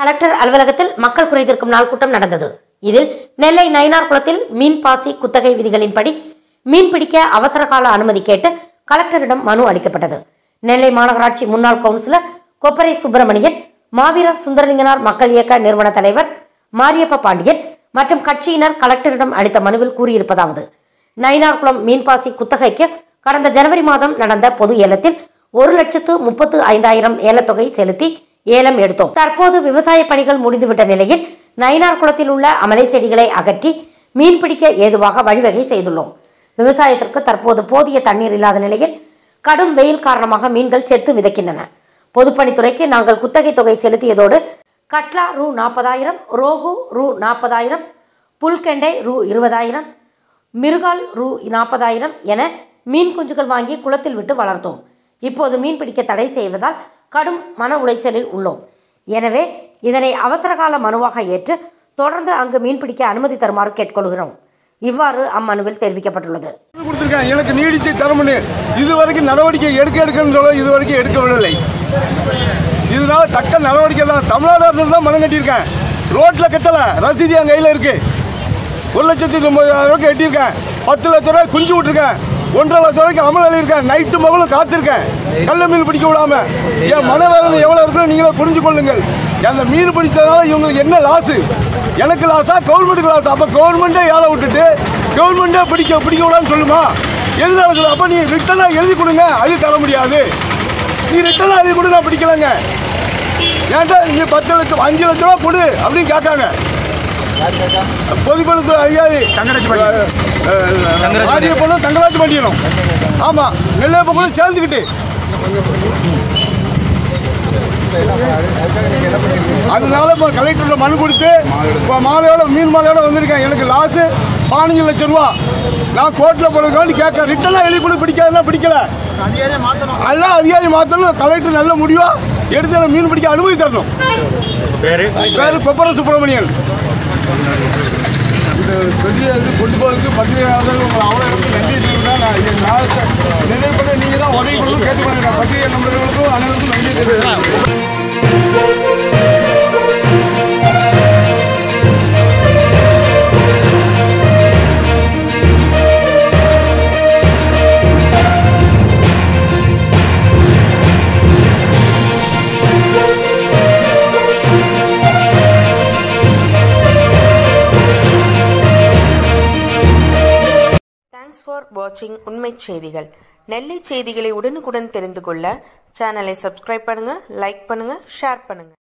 collector அலுவலகத்தில் மக்கள் குறைதீர்க்கும் நாள் கூட்டம் நடந்தது இதில் நெல்லை நயினார் குளத்தில் மீன் பாசி குத்தகை விதிகளின்படி மீன் பிடிக்க அவசர கால அனுமதி கேட்டு கலெக்டரிடம் மனு அளிக்கப்பட்டது நெல்லை மாநகராட்சி முன்னாள் கவுன்சிலர் கொப்பரை சுப்பிரமணியன் மாவீரர் சுந்தரலிங்கனார் மக்கள் இயக்க நிறுவன தலைவர் மாரியப்ப பாண்டியன் மற்றும் கட்சியினர் கலெக்டரிடம் அளித்த மனுவில் கூறியிருப்பதாவது நயினார்குளம் மீன்பாசி குத்தகைக்கு கடந்த ஜனவரி மாதம் நடந்த பொது ஏலத்தில் ஒரு லட்சத்து முப்பத்து ஐந்தாயிரம் ஏலத்தொகை செலுத்தி ஏலம் எடுத்தோம் தற்போது விவசாய பணிகள் முடிந்துவிட்ட நிலையில் நயினார் குளத்தில் உள்ள அமலை செடிகளை அகற்றி மீன் பிடிக்க ஏதுவாக வழிவகை செய்துள்ளோம் விவசாயத்திற்கு தற்போது போதிய தண்ணீர் இல்லாத நிலையில் கடும் வெயில் காரணமாக மீன்கள் செத்து மிதக்கின்றன பொதுப்பணித்துறைக்கு நாங்கள் குத்தகை தொகை செலுத்தியதோடு கட்லா ரூ நாற்பதாயிரம் ரோகு ரூ நாற்பதாயிரம் புல்கெண்டை ரூ இருபதாயிரம் மிருகால் ரூ நாற்பதாயிரம் என மீன் குஞ்சுகள் வாங்கி குளத்தில் விட்டு வளர்த்தோம் இப்போது மீன் பிடிக்க தடை செய்வதால் கடும் மன உளைச்சலில் உள்ளோம் எனவே இதனை அவசரகால மனுவாக ஏற்று தொடர்ந்து அங்கு மீன் பிடிக்க அனுமதி தருமாறு கேட்கொள்கிறோம் இவ்வாறு அம்மனுவில் தெரிவிக்கப்பட்டுள்ளது கொடுத்துருக்கேன் எனக்கு நீடித்து தரமுன்னு இது வரைக்கும் நடவடிக்கை எடுக்க எடுக்கன்னு சொல்ல இது வரைக்கும் எடுக்கவில்லை இதனால தக்க நடவடிக்கை தான் தமிழ்நாடு அரசு தான் மனம் கட்டியிருக்கேன் ரோட்டில் கட்டலை ரசீது என் கையில் இருக்கு ஒரு லட்சத்தி தொம்பதாயிரம் ரூபாய்க்கு கட்டியிருக்கேன் பத்து லட்ச ரூபாய் குஞ்சு விட்டுருக்கேன் ஒன்றரை லட்ச ரூபாய்க்கு அமல் எழுதியிருக்கேன் நைட்டு மகளும் காத்திருக்கேன் கள்ள மீன் பிடிக்க விடாம என் மனவேதனை எவ்வளோ இருக்குன்னு நீங்களே புரிஞ்சு கொள்ளுங்கள் அந்த மீன் பிடிச்சதுனால இவங்களுக்கு என்ன லாஸு எனக்கு லாஸா கவர்மெண்ட்டுக்கு லாஸ் அப்போ கவர்மெண்ட்டே ஏழை விட்டுட்டு கவர்மெண்ட்டே பிடிக்க பிடிக்க விடான்னு சொல்லுமா எதுனால சொல்லு அப்போ நீ ரிட்டனாக எழுதி கொடுங்க அது தர முடியாது நீ ரிட்டனாக எழுதி கொடு நான் பிடிக்கலங்க ஏன்டா நீ பத்து லட்சம் அஞ்சு லட்ச ரூபா கொடு அப்படின்னு கேட்காங்க பொதுப்பணித்துறை அதிகாரி ஆரிய பொண்ணு தங்கராஜ் பண்ணிடணும் ஆமாம் நெல்லையப்ப கூட சேர்ந்துக்கிட்டு அதனால இப்போ கலெக்டர்கிட்ட மனு கொடுத்து இப்போ மாலையோட மீன் மாலையோட வந்திருக்கேன் எனக்கு லாஸு பதினஞ்சு லட்சம் ரூபா நான் கோர்ட்டில் போடுறதுக்காண்டி கேட்க ரிட்டனாக எழுதி கூட பிடிக்காதுன்னா பிடிக்கல எல்லாம் அதிகாரி மாற்றணும் கலெக்டர் நல்ல முடிவா எடுத்து எனக்கு மீன் பிடிக்க அனுமதி தரணும் பேரு பேர் கொப்பர சுப்பிரமணியன் இந்த பெரிய இது கொண்டு போகிறதுக்கு பத்திரிகையாளர்கள் உங்களை அவ்வளோ எனக்கு நன்றி சொல்லுங்கள் நான் என் நாளத்தை நினைப்பட நீங்கள் தான் உதவி பண்ணணும் கேட்டுக்கொள்கிறேன் பத்திரிகை நண்பர்களுக்கும் அனைவருக்கும் நன்றி தெரிவிக்கிறேன் தேங்க்ஸ் ஃபார் வாட்சிங் உண்மை செய்திகள் நெல்லை செய்திகளை உடனுக்குடன் தெரிந்து கொள்ள சேனலை சப்ஸ்கிரைப் பண்ணுங்க லைக் பண்ணுங்க ஷேர் பண்ணுங்க